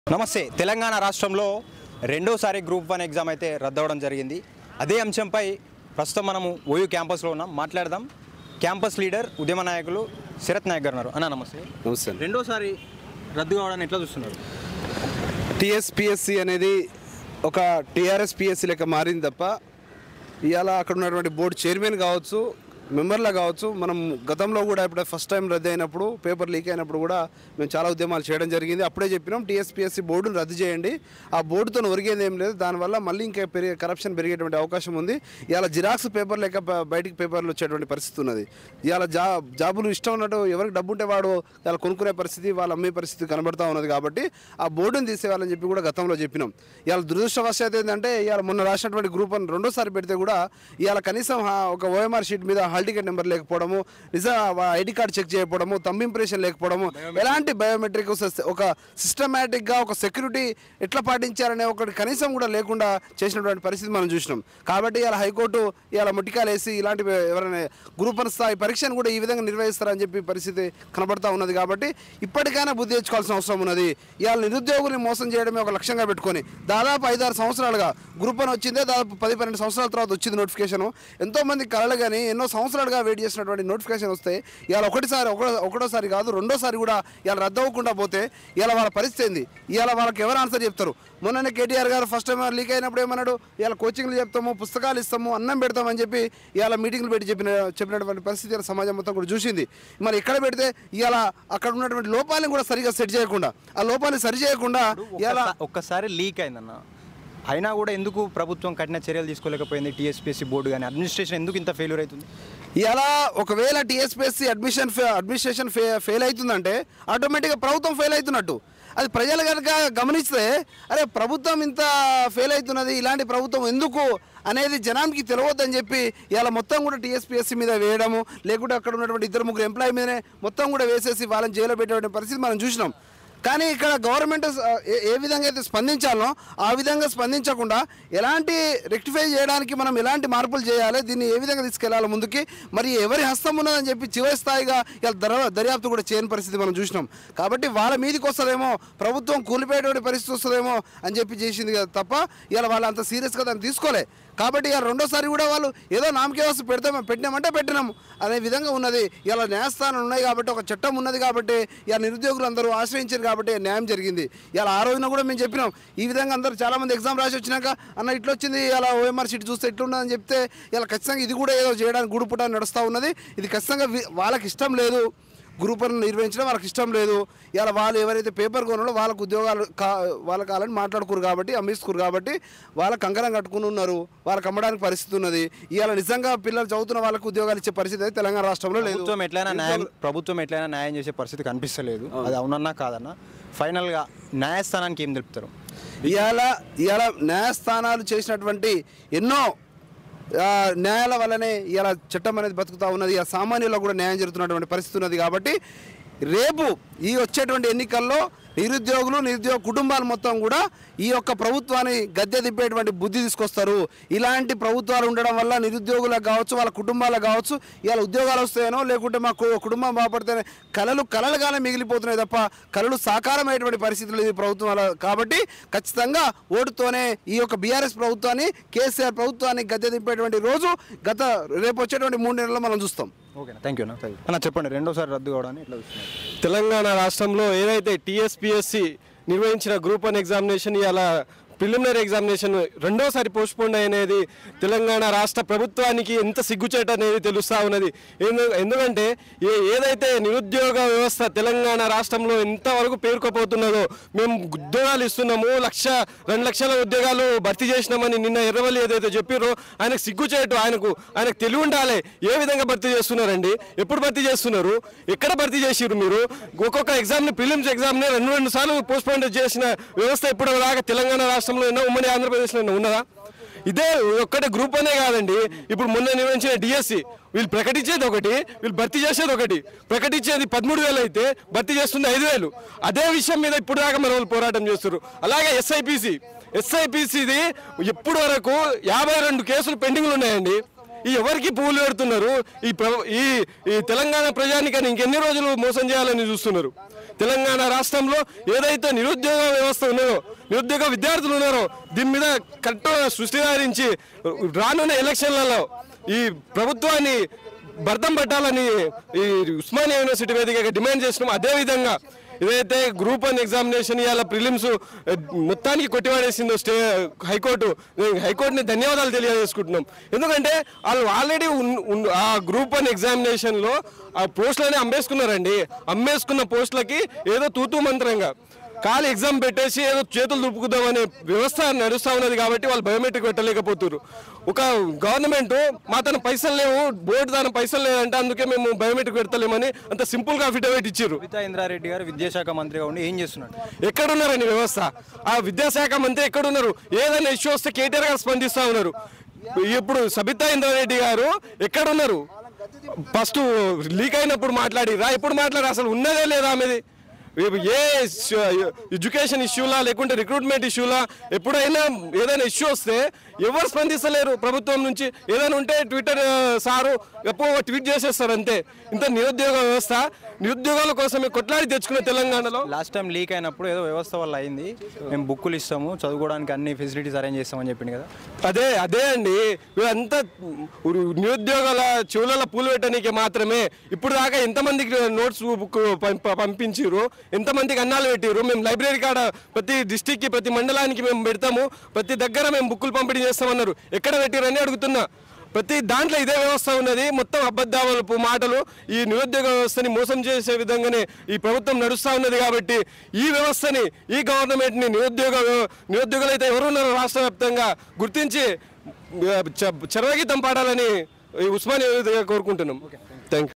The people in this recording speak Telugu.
నమస్తే తెలంగాణ రాష్ట్రంలో రెండోసారి గ్రూప్ వన్ ఎగ్జామ్ అయితే రద్దవడం జరిగింది అదే అంశంపై ప్రస్తుతం మనము ఓయూ క్యాంపస్లో ఉన్నాం మాట్లాడదాం క్యాంపస్ లీడర్ ఉద్యమ నాయకులు శరత్ నాయక్ గారు ఉన్నారు అన్న నమస్తే నమస్తే రెండోసారి రద్దు కావడాన్ని ఎట్లా చూస్తున్నారు టీఎస్పిఎస్సి అనేది ఒక టీఆర్ఎస్ పిఎస్సి లెక్క మారింది తప్ప ఇవాళ అక్కడ ఉన్నటువంటి బోర్డు చైర్మన్ కావచ్చు మెంబర్లా కావచ్చు మనం గతంలో కూడా ఇప్పుడు ఫస్ట్ టైం రద్దు అయినప్పుడు పేపర్ లీక్ అయినప్పుడు కూడా మేము చాలా ఉద్యమాలు చేయడం జరిగింది అప్పుడే చెప్పినాం టీఎస్పిఎస్సి బోర్డును రద్దు చేయండి ఆ బోర్డుతో ఒరిగేది ఏం లేదు దానివల్ల మళ్ళీ ఇంకా పెరిగే కరప్షన్ పెరిగేటువంటి అవకాశం ఉంది ఇవాళ జిరాక్స్ పేపర్ లెక్క బ- బయటికి పేపర్లు వచ్చేటువంటి పరిస్థితి ఉన్నది ఇవాళ జా జాబులు ఇష్టం ఉన్నట్టు ఎవరికి డబ్బు ఉంటే వాడు ఇవాళ కొనుక్కునే పరిస్థితి వాళ్ళు అమ్మే పరిస్థితి కనబడతా ఉన్నది కాబట్టి ఆ బోర్డుని తీసేయాలని చెప్పి కూడా గతంలో చెప్పినాం ఇవాళ దురదృష్టవశాత్ ఏంటంటే ఇవాళ మొన్న రాసినటువంటి గ్రూప్ అని రెండోసారి పెడితే కూడా ఇవాళ కనీసం ఆ ఒక ఓఎంఆర్ షీట్ మీద హాల్ టికెట్ నెంబర్ లేకపోవడము నిజం ఐడి కార్డ్ చెక్ చేయకపోవడము తంబ్ ఇంప్రెషన్ లేకపోవడము ఎలాంటి బయోమెట్రిక్ ఒక సిస్టమేటిక్గా ఒక సెక్యూరిటీ ఎట్లా పాటించారనే ఒకటి కనీసం కూడా లేకుండా చేసినటువంటి పరిస్థితి మనం చూసినాం కాబట్టి ఇవాళ హైకోర్టు ఇవాళ ముట్టికాలు వేసి ఇలాంటి ఎవరైనా గ్రూప్ వన్ స్థాయి పరీక్షను కూడా ఈ విధంగా నిర్వహిస్తారని చెప్పి పరిస్థితి కనబడతా ఉన్నది కాబట్టి ఇప్పటికైనా బుద్ధి తెచ్చుకోవాల్సిన అవసరం ఉన్నది ఇవాళ నిరుద్యోగుల్ని మోసం చేయడమే ఒక లక్ష్యంగా పెట్టుకొని దాదాపు ఐదారు సంవత్సరాలుగా గ్రూప్ వన్ వచ్చిందే దాదాపు పది పన్నెండు సంవత్సరాల తర్వాత వచ్చింది నోటిఫికేషన్ ఎంతో మంది కళలు కానీ ఎన్నో సంవత్సరాలుగా వెయిట్ చేసినటువంటి నోటిఫికేషన్ వస్తే ఇవాళ ఒకటిసారి ఒకటో ఒకటోసారి కాదు రెండోసారి కూడా ఇవాళ రద్దు అవ్వకుండా పోతే ఇవాళ వాళ్ళ పరిస్థితి ఏంది ఇవాళ వాళ్ళకి ఎవరు ఆన్సర్ చెప్తారు మొన్ననే కేటీఆర్ గారు ఫస్ట్ టైం లీక్ అయినప్పుడు ఏమన్నాడు ఇవాళ కోచింగ్లు చెప్తాము పుస్తకాలు ఇస్తాము అన్నం పెడతామని చెప్పి ఇవాళ మీటింగ్లు పెట్టి చెప్పిన చెప్పినటువంటి పరిస్థితి ఇవాళ సమాజం మొత్తం కూడా చూసింది మరి ఇక్కడ పెడితే ఇవాళ అక్కడ ఉన్నటువంటి లోపాలను కూడా సరిగా సెట్ చేయకుండా ఆ లోపాలను సరి చేయకుండా ఇవాళ ఒక్కసా- ఒక్కసారి లీక్ అయిందన్న అయినా కూడా ఎందుకు ప్రభుత్వం కఠిన చర్యలు తీసుకోలేకపోయింది టీఎస్పీఎస్సీ బోర్డు కానీ అడ్మినిస్ట్రేషన్ ఎందుకు ఇంత ఫెయిల్యూర్ అవుతుంది ఇలా ఒకవేళ టీఎస్పీఎస్సీ అడ్మిషన్ ఫే అడ్మినిస్ట్రేషన్ ఫే ఫెయిల్ అవుతుందంటే ఆటోమేటిక్గా ప్రభుత్వం ఫెయిల్ అవుతున్నట్టు అది ప్రజలు కనుక గమనిస్తే అరే ప్రభుత్వం ఇంత ఫెయిల్ అవుతున్నది ఇలాంటి ప్రభుత్వం ఎందుకు అనేది జనానికి తెలియవద్దని చెప్పి ఇలా మొత్తం కూడా టీఎస్పీఎస్సీ మీద వేయడము లేకుంటే అక్కడ ఉన్నటువంటి ఇద్దరు ముగ్గురు ఎంప్లాయీ మీదనే మొత్తం కూడా వేసేసి వాళ్ళని జైల్లో పెట్టేటువంటి పరిస్థితి మనం చూసినాం కానీ ఇక్కడ గవర్నమెంట్ ఆ, ఏ- ఏ విధంగా అయితే స్పందించాలో ఆ విధంగా స్పందించకుండా ఎలాంటి రెక్టిఫై చేయడానికి మనం ఎలాంటి మార్పులు చేయాలి దీన్ని ఏ విధంగా తీసుకెళ్లాలి ముందుకి మరి ఎవరి హస్తం ఉన్నదని చెప్పి చివరి స్థాయిగా ఇలా దర దర్యాప్తు కూడా చేయని పరిస్థితి మనం చూసినాం కాబట్టి వాళ్ళ మీదకి వస్తుందేమో ప్రభుత్వం కూలిపోయేటువంటి పరిస్థితి వస్తుందేమో అని చెప్పి చేసింది కదా తప్ప ఇలా వాళ్ళు అంత సీరియస్గా దాన్ని తీసుకోలే కాబట్టి ఇలా రెండోసారి కూడా వాళ్ళు ఏదో నామకే వస్తు పెడతాం పెట్టినామంటే పెట్టినాము అనే విధంగా ఉన్నది ఇలా న్యాయస్థానం ఉన్నాయి కాబట్టి ఒక చట్టం ఉన్నది కాబట్టి ఇలా నిరుద్యోగులు అందరూ ఆశ్రయించారు కాబట్టి న్యాయం జరిగింది ఇలా ఆ రోజున కూడా మేము చెప్పినాం ఈ విధంగా అందరూ చాలా మంది ఎగ్జామ్ రాసి వచ్చినాక అన్న ఇట్లా వచ్చింది ఇలా ఓఎంఆర్ షీట్ చూస్తే ఎట్లున్నదని చెప్తే ఇలా ఖచ్చితంగా ఇది కూడా ఏదో చేయడానికి గుడుపుట నడుస్తూ ఉన్నది ఇది ఖచ్చితంగా వి- వాళ్ళకి ఇష్టం లేదు గ్రూప్ వన్ నిర్వహించడం వాళ్ళకి ఇష్టం లేదు ఇలా వాళ్ళు ఎవరైతే పేపర్ కొనాలో వాళ్ళకు ఉద్యోగాలు కా వాళ్ళకి కావాలని మాట్లాడుకోరు కాబట్టి అమ్మేసుకోరు కాబట్టి వాళ్ళకి కంకణం కట్టుకుని ఉన్నారు వాళ్ళకి అమ్మడానికి పరిస్థితి ఉన్నది ఇవాళ నిజంగా పిల్లలు చదువుతున్న వాళ్ళకు ఉద్యోగాలు ఇచ్చే పరిస్థితి అయితే తెలంగాణ రాష్ట్రంలో లేదు ప్రభుత్వం ఎట్లయినా న్యాయం ప్రభుత్వం ఎట్లయినా న్యాయం చేసే పరిస్థితి కనిపిస్తలేదు అది అవునన్నా కాదన్నా ఫైనల్గా న్యాయస్థానానికి ఏం తెలుపుతారు ఇవాళ ఇవాళ న్యాయస్థానాలు చేసినటువంటి ఎన్నో ఆ, న్యాయాల వల్లనే ఇలా చట్టం అనేది బతుకుతా ఉన్నది ఆ సామాన్యులకు కూడా న్యాయం జరుగుతున్నటువంటి పరిస్థితి ఉన్నది కాబట్టి రేపు ఈ వచ్చేటువంటి ఎన్నికల్లో నిరుద్యోగులు నిరుద్యోగ కుటుంబాలు మొత్తం కూడా ఈ యొక్క ప్రభుత్వాన్ని గద్దె దిప్పేటువంటి బుద్ధి తీసుకొస్తారు ఇలాంటి ప్రభుత్వాలు ఉండడం వల్ల నిరుద్యోగులకు కావచ్చు వాళ్ళ కుటుంబాలకు కావచ్చు ఇవాళ ఉద్యోగాలు వస్తాయనో లేకుంటే మా కు- కుటుంబం బాగుపడితేనే కళలు కళలుగానే మిగిలిపోతున్నాయి తప్ప కళలు సాకారమైనటువంటి పరిస్థితులు ఇది ప్రభుత్వం వల్ల కాబట్టి ఖచ్చితంగా ఓటుతోనే ఈ యొక్క బీఆర్ఎస్ ప్రభుత్వాన్ని కేసీఆర్ ప్రభుత్వాన్ని గద్దె దింపేటువంటి రోజు గత రేపు వచ్చేటువంటి మూడు నెలల్లో మనం చూస్తాం ఓకేనా థ్యాంక్ యూ అన్న అన్న చెప్పండి రెండోసారి రద్దు కావడాన్ని ఎట్లా చూస్తున్నారు తెలంగాణ రాష్ట్రంలో ఏదైతే టీఎస్పిఎస్సి నిర్వహించిన గ్రూప్ వన్ ఎగ్జామినేషన్ ఇలా ప్రిలిమినరీ ఎగ్జామినేషన్ రెండోసారి పోస్ట్పోన్ అనేది తెలంగాణ రాష్ట్ర ప్రభుత్వానికి ఎంత సిగ్గుచేట అనేది తెలుస్తూ ఉన్నది ఎందు ఎందుకంటే ఏ ఏదైతే నిరుద్యోగ వ్యవస్థ తెలంగాణ రాష్ట్రంలో ఎంతవరకు పేరుకోపోతున్నదో మేము ఉద్యోగాలు ఇస్తున్నాము లక్ష రెండు లక్షల ఉద్యోగాలు భర్తీ చేసినామని నిన్న ఎర్రవల్లి ఏదైతే చెప్పారో ఆయనకు సిగ్గుచేటు ఆయనకు ఆయనకు తెలివి ఉండాలి ఏ విధంగా భర్తీ చేస్తున్నారండి ఎప్పుడు భర్తీ చేస్తున్నారు ఎక్కడ భర్తీ చేసిర్రు మీరు ఒక్కొక్క ఎగ్జామ్ని ప్రిలిమ్స్ ఎగ్జామ్ని రెండు రెండు సార్లు పోస్ట్పోన్ చేసిన వ్యవస్థ ఇప్పుడు దాకా తెలంగాణ రాష్ట్రంలో ఎన్నో ఉమ్మడి ఆంధ్రప్రదేశ్లో ఎన్నో ఉన్నదా ఇదే ఒక్కటే గ్రూప్ అనే కాదండి ఇప్పుడు మొన్న నిర్వహించిన డిఎస్సి వీళ్ళు ప్రకటించేది ఒకటి వీళ్ళు భర్తీ చేసేది ఒకటి ప్రకటించేది పదమూడు వేలు అయితే భర్తీ చేస్తుంది ఐదు వేలు అదే విషయం మీద ఇప్పుడు దాకా మన వాళ్ళు పోరాటం చేస్తారు అలాగే ఎస్ఐపిసి ఎస్ఐపిసిది ఇప్పటి వరకు యాభై రెండు కేసులు పెండింగ్లు ఉన్నాయండి ఈ ఎవరికి పువ్వులు పెడుతున్నారు ఈ ప్ర- ఈ ఈ తెలంగాణ ప్రజానికని ఇంకెన్ని రోజులు మోసం చేయాలని చూస్తున్నారు తెలంగాణ రాష్ట్రంలో ఏదైతే నిరుద్యోగ వ్యవస్థ ఉన్నదో నిరుద్యోగ విద్యార్థులు ఉన్నారో దీని మీద కరెక్ట్ సృష్టి సారించి రానున్న ఎలక్షన్లలో ఈ ప్రభుత్వాన్ని భర్తం పట్టాలని ఈ ఉస్మానియా యూనివర్సిటీ వేదికగా డిమాండ్ చేసినాం అదేవిధంగా ఏదైతే గ్రూప్ వన్ ఎగ్జామినేషన్ ఇవాళ ప్రిలిమ్స్ మొత్తానికి కొట్టివాడేసిందో స్టే హైకోర్టు నేను హైకోర్టుని ధన్యవాదాలు తెలియజేసుకుంటున్నాం ఎందుకంటే వాళ్ళు ఆల్రెడీ ఆ గ్రూప్ వన్ ఎగ్జామినేషన్లో ఆ పోస్టులని అమ్మేసుకున్నారండి అమ్మేసుకున్న పోస్టులకి ఏదో తూతూ మంత్రంగా ఖాళీ ఎగ్జామ్ పెట్టేసి ఏదో చేతులు దుప్పుకుదామనే వ్యవస్థ నడుస్తూ ఉన్నది కాబట్టి వాళ్ళు బయోమెట్రిక్ పెట్టలేకపోతున్నారు ఒక గవర్నమెంట్ మా తన పైసలు లేవు బోర్డు తన పైసలు లేదంటే అందుకే మేము బయోమెట్రిక్ పెడతలేమని అంత సింపుల్గా అఫిడవిట్ ఇచ్చారు కవితా ఇంద్రారెడ్డి గారు విద్యాశాఖ మంత్రిగా ఉండి ఏం చేస్తున్నాడు ఎక్కడున్నారండి వ్యవస్థ ఆ విద్యాశాఖ మంత్రి ఎక్కడున్నారు ఏదైనా ఇష్యూ వస్తే కేటీఆర్ గారు స్పందిస్తా ఉన్నారు ఇప్పుడు సబితా ఇంద్రారెడ్డి గారు ఎక్కడున్నారు ఫస్ట్ లీక్ అయినప్పుడు మాట్లాడిరా ఎప్పుడు మాట్లాడి అసలు ఉన్నదే లేదా ఆమెది ఏ ఎడ్యుకేషన్ ఇష్యూలా లేకుంటే రిక్రూట్మెంట్ ఇష్యూలా ఎప్పుడైనా ఏదైనా ఇష్యూ వస్తే ఎవరు స్పందిస్తలేరు ప్రభుత్వం నుంచి ఏదైనా ఉంటే ట్విట్టర్ ఆ, సారు ఎప్పుడు ట్వీట్ చేసేస్తారు అంతే ఇంత నిరుద్యోగ వ్యవస్థ నిరుద్యోగాల కోసమే కొట్లాడి తెచ్చుకున్న తెలంగాణలో లాస్ట్ టైం లీక్ అయినప్పుడు ఏదో వ్యవస్థ వల్ల అయింది మేము బుక్కులు ఇస్తాము చదువుకోవడానికి అన్ని ఫెసిలిటీస్ అరేంజ్ చేస్తామని చెప్పింది కదా అదే అదే అండి వీళ్ళంతా నిరుద్యోగాల చెవులలో పూలు పెట్టడానికి మాత్రమే ఇప్పుడు దాకా ఎంతమందికి నోట్స్ బుక్ పంప- పంపించారు ఎంతమందికి అన్నాలు పెట్టారు మేము లైబ్రరీ కాడ ప్రతి డిస్టిక్కి ప్రతి మండలానికి మేము పెడతాము ప్రతి దగ్గర మేము బుక్కులు పంపిణీ చేస్తామన్నారు ఎక్కడ పెట్టారని అడుగుతున్నా ప్రతి దాంట్లో ఇదే వ్యవస్థ ఉన్నది మొత్తం అబద్ధాలు మాటలు ఈ నిరుద్యోగ వ్యవస్థని మోసం చేసే విధంగానే ఈ ప్రభుత్వం నడుస్తూ ఉన్నది కాబట్టి ఈ వ్యవస్థని ఈ గవర్నమెంట్ని నిరుద్యోగ నిరుద్యోగులు అయితే ఎవరున్నారో రాష్ట్ర వ్యాప్తంగా గుర్తించి చ- చరవగీతం పాడాలని ఈ ఉస్మానియా వేదికగా కోరుకుంటున్నాం థ్యాంక్ యూ